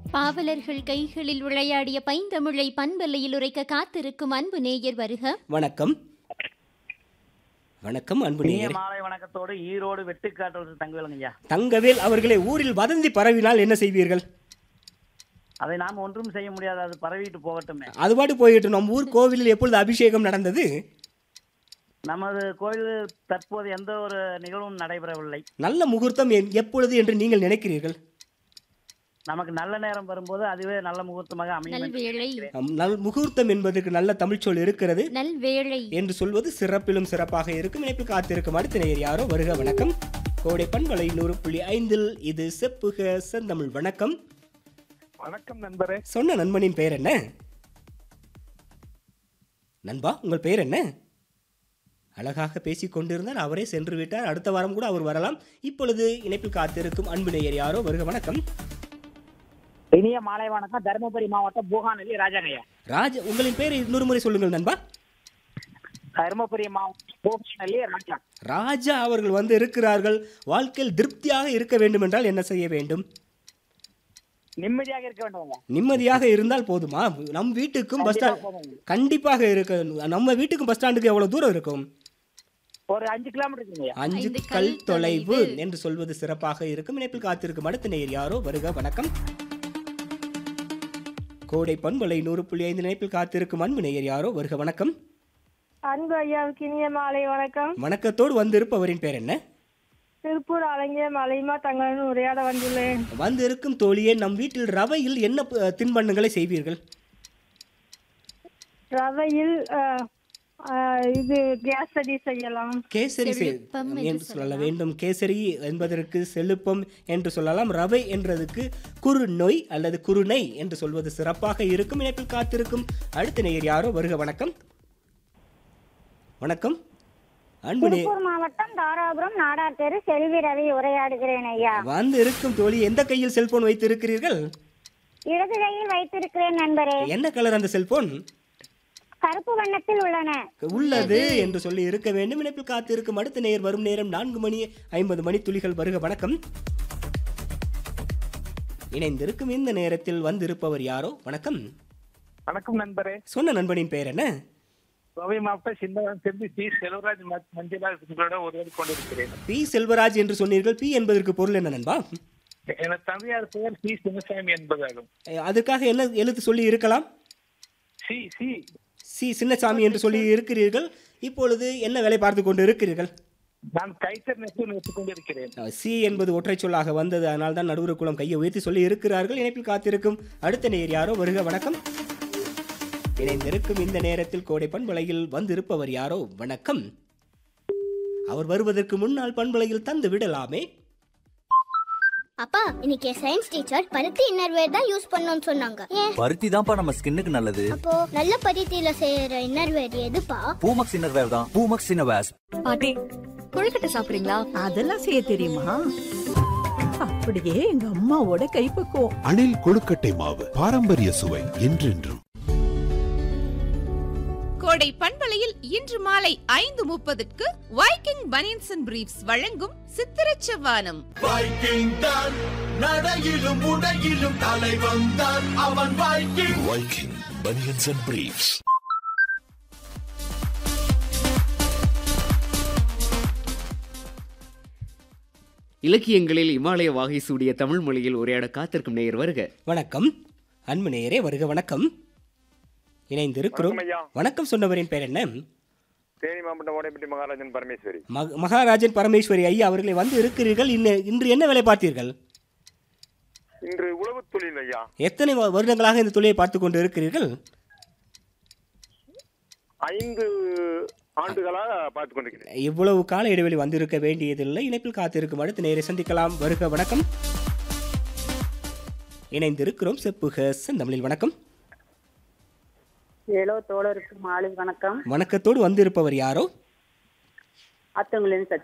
பாவலர்கள் கைகளில் விளையாடிய பைந்தமிழை பண்பலையில் உரைக்க காத்திருக்கும் அன்பு நேயர் வருக வணக்கம் வணக்கம் அன்பு இனிய நேயரே மாலை வணக்கத்தோடு ஈரோடு வெட்டுக்காட்டு தங்கவேலுங்க ஐயா தங்கவேல் அவர்களை ஊரில் வதந்தி பரவினால் என்ன செய்வீர்கள் அதை நாம் ஒன்றும் செய்ய முடியாது அது பரவிட்டு போகட்டுமே அது பாட்டு போயிட்டு நம்ம ஊர் கோவிலில் எப்பொழுது அபிஷேகம் நடந்தது நமது கோயில் தற்போது எந்த ஒரு நிகழ்வும் நடைபெறவில்லை நல்ல முகூர்த்தம் எ- எப்பொழுது என்று நீங்கள் நினைக்கிறீர்கள் நமக்கு நல்ல நேரம் வரும்போது அதுவே நல்ல முகூர்த்தமாக அமையும் என்று நல்வேளை நினைக்கிறேன். நம் நல் முகூர்த்தம் என்பதற்கு நல்ல தமிழ்ச்சொல் இருக்கிறது நல்வேளை என்று சொல்வது சிறப்பிலும் சிறப்பாக இருக்கும் இணைப்பில் காத்திருக்கும் அடுத்த நேயர் யாரோ வருக வணக்கம் கோடை பண்பலை நூறு புள்ளி ஐந்தில் இது செப்புக செந்தமிழ் வணக்கம் வணக்கம் நண்பரே சொன்ன நண்பனின் பெயர் என்ன நண்பா உங்கள் பெயர் என்ன அழகாக பேசிக் கொண்டிருந்தார் அவரே சென்று விட்டார் அடுத்த வாரம் கூட அவர் வரலாம் இப்பொழுது இணைப்பில் காத்திருக்கும் அன்பு நேயர் யாரோ வருக வணக்கம் இனிய மாலை வணக்கம் தருமபுரி மாவட்டம் பூகாநல்லி ராஜாங்கய்யா ராஜ உங்களின் பெயர் இன்னொரு முறை சொல்லுங்கள் நண்பா தருமபுரி மாவட்டம் பூகாநல்லி ராஜா ராஜா அவர்கள் வந்து இருக்கிறார்கள் வாழ்க்கையில் திருப்தியாக இருக்க வேண்டும் என்றால் என்ன செய்ய வேண்டும் நிம்மதியாக இருக்க வேண்டும்ங்க நிம்மதியாக இருந்தால் போதுமா நம் வீட்டுக்கும் பஸ் ஸ்டாண்ட் கண்டிப்பாக இருக்க நம்ம வீட்டுக்கும் பஸ் ஸ்டாண்டுக்கு எவ்வளவு தூரம் இருக்கும் ஒரு அஞ்சு கிலோமீட்டர் இருக்குங்கய்யா அஞ்சு ஐந்து கல் கல் தொலைவு தொலைவு. என்று சொல்வது சிறப்பாக இருக்கும் இணைப்பில் காத்திருக்கும் அடுத்த நேயர் யாரோ வருக வணக்கம் கோடை பண்பலை நூறு புள்ளி ஐந்து இணைப்பில் காத்திருக்கும் அன்பு நேயர் யாரோ வருக வணக்கம் அன்பு ஐயாவுக்கு இனிய மாலை வணக்கம் வணக்கத்தோடு வந்திருப்பவரின் பேர் என்ன திருப்பூர் அலங்கிய மலைமா தங்களுடன் உரையாட வந்துள்ளேன் வந்திருக்கும் தோழியே நம் வீட்டில் ரவையில் என்ன ப- தின்பண்டங்களை செய்வீர்கள் ரவையில் அஹ், அஹ், இது கேஸ் அடி செய்யலாம் கேசரி செய்- செழுப்பம் என்று என்று சொல்ல வேண்டும் கேசரி என்பதற்கு செழுப்பம் என்று சொல்லலாம் ரவை என்றதுக்கு குறு நொய் அல்லது குறுநை என்று சொல்வது சிறப்பாக இருக்கும் இணைப்பில் காத்திருக்கும் அடுத்த நேயர் யாரோ வருக வணக்கம் வணக்கம் அன்பு நே திருப்பூர் மாவட்டம் தாராபுரம் நாடார் தெரு செல்வி ரவி உரையாடுகிறேன் ஐயா வந்து இருக்கும் தோழி எந்த கையில் செல்போன் வைத்து இருக்கிறீர்கள் இடது கையில் வைத்திருக்கிறேன் நண்பரே என்ன கலர் அந்த செல்போன் கருப்பு வண்ணத்தில் உள்ளன உள்ளது என்று சொல்லி இருக்க வேண்டும் இணைப்பில் காத்திருக்கும் அடுத்த நேயர் வரும் நேரம் நான்கு மணி ஐம்பது மணி துளிகள் வருக வணக்கம் இணைந்திருக்கும் இந்த நேரத்தில் வந்திருப்பவர் யாரோ வணக்கம் வணக்கம் நண்பரே சொன்ன நண்பனின் பெயர் என்ன கோவை மாவட்டம் சின்னவன் செல்வி சி செல்வராஜ் ம- மஞ்சளா உங்களோட உரையாடி கொண்டிருக்கிறேன் பி செல்வராஜ் என்று சொன்னீர்கள் பி என்பதற்கு பொருள் என்ன நண்பா எனது தந்தையார் பெயர் சி சின்னசாமி என்பதாகும் அஹ், அதற்காக என்ன எழுத்து சொல்லி இருக்கலாம் சி சி சி சின்னசாமி என்று சொல்லி இருக்கிறீர்கள் இப்பொழுது என்ன வேலை பார்த்து கொண்டு இருக்கிறீர்கள் நான் கைத்தற் நெசவு நிறுத்திக் கொண்டிருக்கிறேன் அஹ், சி என்பது ஒற்றை சொல்லாக வந்தது அதனால் தான் நடுவர் குலம் கையை உயர்த்தி சொல்லி இருக்கிறார்கள் இணைப்பில் காத்திருக்கும் அடுத்த நேயர் யாரோ வருக வணக்கம் இணைந்திருக்கும் இந்த நேரத்தில் கோடை பண்பலையில் வந்திருப்பவர் யாரோ வணக்கம் அவர் வருவதற்கு முன்னால் பண்பலையில் தந்து விடலாமே அப்பா இன்னைக்கு சயின்ஸ் டீச்சர் பருத்தி இன்னர்வேர் தான் யூஸ் பண்ணணும்னு சொன்னாங்க ஏன் பருத்தி தான்ப்பா நம்ம ஸ்கின்னுக்கு நல்லது அப்போ நல்ல பருத்தியில செய்யற இன்னர்வேர் எதுப்பா பூமக்ஸ் இன்னர்வேர் தான் பூமக்ஸ் இன்னர்வேர்ஸ் பாட்டி கொழுக்கட்டை சாப்பிடுறீங்களா அதெல்லாம் செய்ய தெரியுமா அப்படியே எங்க அம்மாவோட கைப்பக்குவம் அணில் கொழுக்கட்டை மாவு பாரம்பரிய சுவை என்றென்றும் கோடை பண்பலையில் இன்று மாலை ஐந்து முப்பதுக்கு வைக்கிங் பனியன்ஸ் அண்ட் பிரீப்ஸ் வழங்கும் சித்திரச் செவ்வானம் வைக்கிங் தான் நடையிலும் உடையிலும் தலை வந்தான் அவன் Viking Viking banians and briefs இலக்கியங்களில் இமாலய வாகை சூடிய தமிழ் மொழியில் உரையாட காத்திருக்கும் நேயர் வருக வணக்கம் அன்பு நேயரே வருக வணக்கம் இணைந்திருக்கிறோம் வணக்கம் ஐயா. வணக்கம் சொன்னவரின் பெயர் என்ன தேனி மாவட்டம் ஓடைப்பட்டி மகாராஜன் பரமேஸ்வரி மக- மகாராஜன் பரமேஸ்வரி ஐயா அவர்களை வந்து இருக்கிறீர்கள் இன்ன- இன்று என்ன வேலை பார்த்தீர்கள் இன்று உழவு தொழில் ஐயா எத்தனை வ- வருடங்களாக இந்த தொழிலை பார்த்து கொண்டு இருக்கிறீர்கள் ஐந்து ஆண்டுகளாக பார்த்து கொண்டிருக்கிறேன் இவ்வளவு கால இடைவெளி வந்திருக்க வேண்டியதில்லை இணைப்பில் காத்திருக்கும் அடுத்த நேரை சந்திக்கலாம் வருக வணக்கம் இணைந்திருக்கிறோம் செப்புக செந்தமிழில் வணக்கம் ஏழோ தோழருக்கு மாலை வணக்கம் வணக்கத்தோடு வந்திருப்பவர் யாரோ அத்தவங்களின்